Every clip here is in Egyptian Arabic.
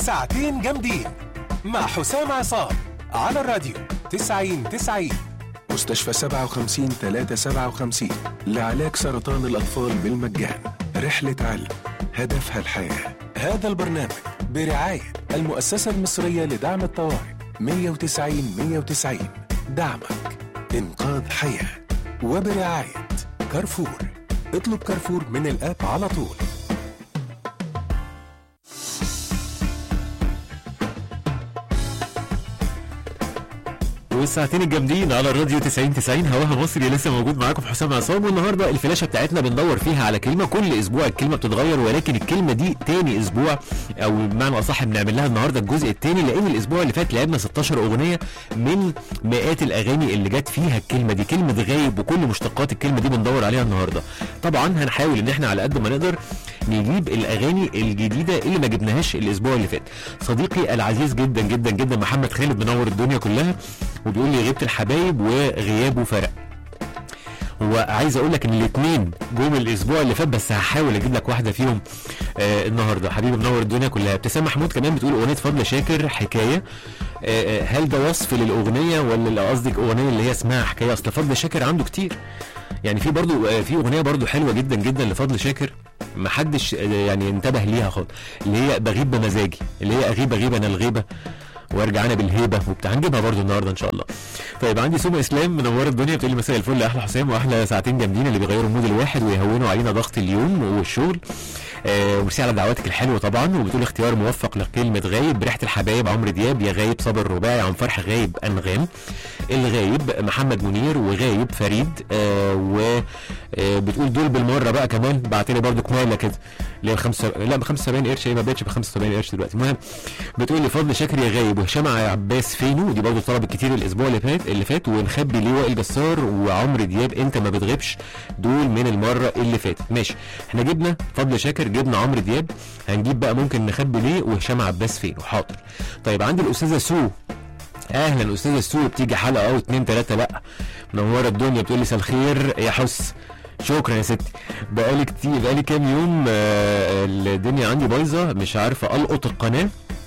ساعتين جامدين مع حسام عصام على الراديو 90 90 مستشفى 57 357 لعلاج سرطان الأطفال بالمجان رحلة علم هدفها الحياة هذا البرنامج برعاية المؤسسة المصرية لدعم الطوارئ 190 190 دعمك إنقاذ حياة وبرعاية كارفور اطلب كارفور من الآب على طول والساعتين الجامدين على الراديو 90 90 هواها مصري لسه موجود معاكم حسام عصام والنهارده الفلاشه بتاعتنا بندور فيها على كلمه كل اسبوع الكلمه بتتغير ولكن الكلمه دي تاني اسبوع او بمعنى اصح بنعمل لها النهارده الجزء الثاني لان الاسبوع اللي فات لعبنا 16 اغنيه من مئات الاغاني اللي جت فيها الكلمه دي كلمه غايب وكل مشتقات الكلمه دي بندور عليها النهارده طبعا هنحاول ان احنا على قد ما نقدر نجيب الاغاني الجديده اللي ما جبناهاش الاسبوع اللي فات صديقي العزيز جدا جدا جدا محمد خالد منور الدنيا كلها وبيقول لي غيبه الحبايب وغيابه فرق وعايز اقول لك ان الاثنين جم الاسبوع اللي فات بس هحاول اجيب لك واحده فيهم آه النهارده حبيبي منور الدنيا كلها ابتسام محمود كمان بتقول اغنيه فضل شاكر حكايه آه آه، هل ده وصف للاغنيه ولا قصدك اغنيه اللي هي اسمها حكايه اصل فضل شاكر عنده كتير يعني في برضو آه، في اغنيه برضو حلوه جدا جدا لفضل شاكر ما حدش آه، يعني انتبه ليها خالص اللي هي بغيب بمزاجي اللي هي اغيب اغيب انا الغيبه وارجع انا بالهيبه وبتاع هنجيبها برضو النهارده ان شاء الله طيب عندي سوما اسلام منوره الدنيا بتقول لي مساء الفل احلى حسام واحلى ساعتين جامدين اللي بيغيروا مود الواحد ويهونوا علينا ضغط اليوم والشغل آه وميرسي على دعواتك الحلوه طبعا وبتقول اختيار موفق لكلمه غايب بريحه الحبايب عمرو دياب يا غايب صابر رباعي عن فرح غايب انغام الغايب محمد منير وغايب فريد آه و آه بتقول دول بالمره بقى كمان بعت لي برده كماله كده اللي هي خمسة لا ب 75 قرش هي ما بقتش ب 75 قرش دلوقتي المهم بتقول لي فضل شاكر يا غايب وهشام عباس فينو دي برضه طلبت كتير الاسبوع اللي فات اللي فات ونخبي ليه وائل جسار وعمرو دياب انت ما بتغيبش دول من المره اللي فاتت ماشي احنا جبنا فضل شاكر جبنا عمرو دياب هنجيب بقى ممكن نخبي ليه وهشام عباس فينو حاضر طيب عندي الاستاذه سو اهلا استاذه سو بتيجي حلقه او اتنين تلاته لا منوره الدنيا بتقول لي مساء الخير يا حس شكرا يا ستي بقالي كتير بقالي كام يوم آه، الدنيا عندي بايظه مش عارفه القط القناه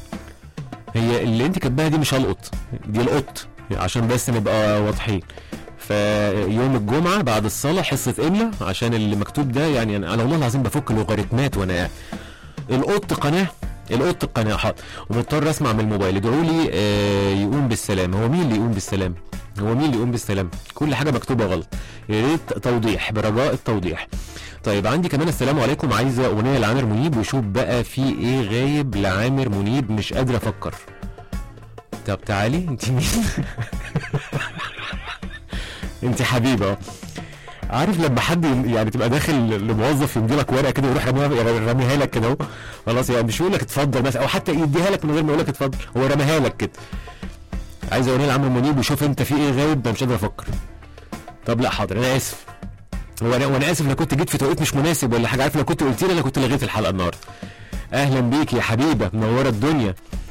هي اللي انت كاتباها دي مش القط دي القط عشان بس نبقى واضحين فيوم الجمعه بعد الصلاه حصه املا عشان اللي مكتوب ده يعني انا أنا والله العظيم بفك لوغاريتمات وانا قاعد القط قناه القط قناه حاضر ومضطر اسمع من الموبايل ادعوا لي آه يقوم بالسلام هو مين اللي يقوم بالسلام هو مين اللي يقوم بالسلام كل حاجه مكتوبه غلط يا ريت توضيح برجاء التوضيح طيب عندي كمان السلام عليكم عايزه اغنيه لعامر منيب وشوف بقى في ايه غايب لعامر منيب مش قادر افكر طب تعالي انت مين انت حبيبه عارف لما حد يم- يعني تبقى داخل لموظف يمضي لك ورقه كده ويروح راميها راميها لك كده اهو خلاص يعني مش يقول لك اتفضل مثلا او حتى يديها لك من غير ما يقول لك اتفضل هو رماها لك كده عايز اغنيه لعمرو منيب وشوف انت في ايه غايب انا مش قادر افكر طب لا حاضر انا اسف هو انا وانا اسف لو كنت جيت في توقيت مش مناسب ولا حاجه عارف لو كنت قلت لي انا كنت لغيت الحلقه النهارده اهلا بيك يا حبيبه منوره الدنيا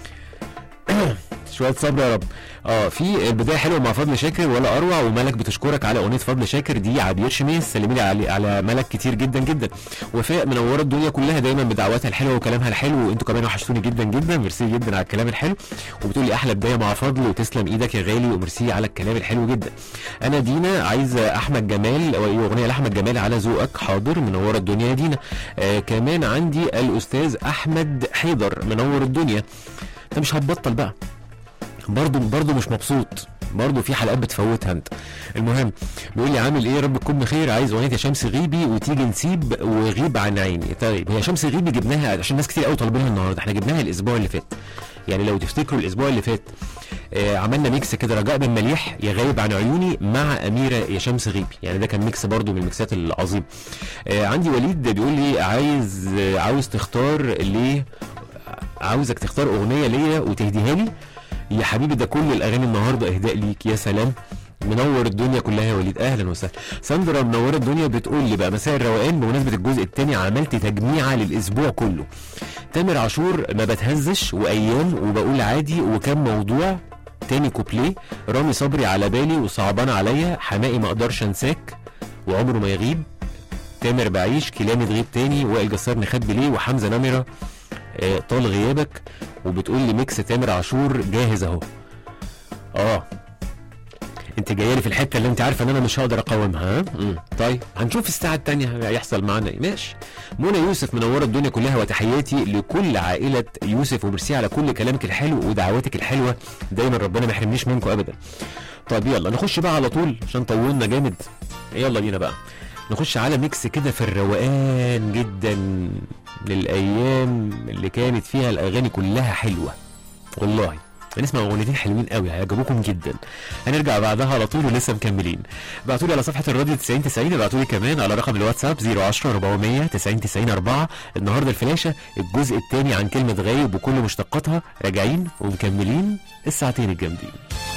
شويه صبر يا رب اه في البدايه حلوه مع فضل شاكر ولا اروع وملك بتشكرك على اغنيه فضل شاكر دي عبير شميس سلمي لي على, على ملك كتير جدا جدا وفاء منوره الدنيا كلها دايما بدعواتها الحلوه وكلامها الحلو وانتوا كمان وحشتوني جدا جدا ميرسي جدا على الكلام الحلو وبتقول لي احلى بدايه مع فضل وتسلم ايدك يا غالي وميرسي على الكلام الحلو جدا انا دينا عايزه احمد جمال او اغنيه لاحمد جمال على ذوقك حاضر منوره الدنيا يا دينا آه كمان عندي الاستاذ احمد حيدر منور الدنيا انت مش هتبطل بقى برضه برضه مش مبسوط برضه في حلقات بتفوتها انت المهم بيقول لي عامل ايه يا رب تكون بخير عايز اغنيه يا شمس غيبي وتيجي نسيب وغيب عن عيني طيب هي شمس غيبي جبناها عشان ناس كتير قوي طالبينها النهارده احنا جبناها الاسبوع اللي فات يعني لو تفتكروا الاسبوع اللي فات آه عملنا ميكس كده رجاء بن مليح يا غايب عن عيوني مع اميره يا شمس غيبي يعني ده كان ميكس برضه من الميكسات العظيم آه عندي وليد بيقول لي عايز آه عاوز تختار ليه عاوزك تختار اغنيه ليا وتهديها لي يا حبيبي ده كل الاغاني النهارده اهداء ليك يا سلام منور الدنيا كلها يا وليد اهلا وسهلا ساندرا منوره الدنيا بتقول لي بقى مساء الروقان بمناسبه الجزء الثاني عملت تجميعه للاسبوع كله تامر عاشور ما بتهزش وايام وبقول عادي وكم موضوع تاني كوبليه رامي صبري على بالي وصعبان عليا حمائي ما اقدرش انساك وعمره ما يغيب تامر بعيش كلامي تغيب تاني وائل جسار نخبي ليه وحمزه نمره آه طال غيابك وبتقول لي ميكس تامر عاشور جاهز اهو اه انت جايه لي في الحته اللي انت عارفه ان انا مش هقدر اقاومها ها مم. طيب هنشوف الساعه الثانيه هيحصل معانا ايه ماشي منى يوسف منوره الدنيا كلها وتحياتي لكل عائله يوسف وميرسي على كل كلامك الحلو ودعواتك الحلوه دايما ربنا ما يحرمنيش منكم ابدا طيب يلا نخش بقى على طول عشان طولنا جامد يلا بينا بقى نخش على ميكس كده في الروقان جدا للايام اللي كانت فيها الاغاني كلها حلوه والله هنسمع اغنيتين حلوين قوي هيعجبوكم جدا هنرجع بعدها على طول ولسه مكملين ابعتوا لي على صفحه الراديو 90 90 ابعتوا لي كمان على رقم الواتساب 010 400 90 90 4 النهارده الفلاشه الجزء الثاني عن كلمه غايب وكل مشتقاتها راجعين ومكملين الساعتين الجامدين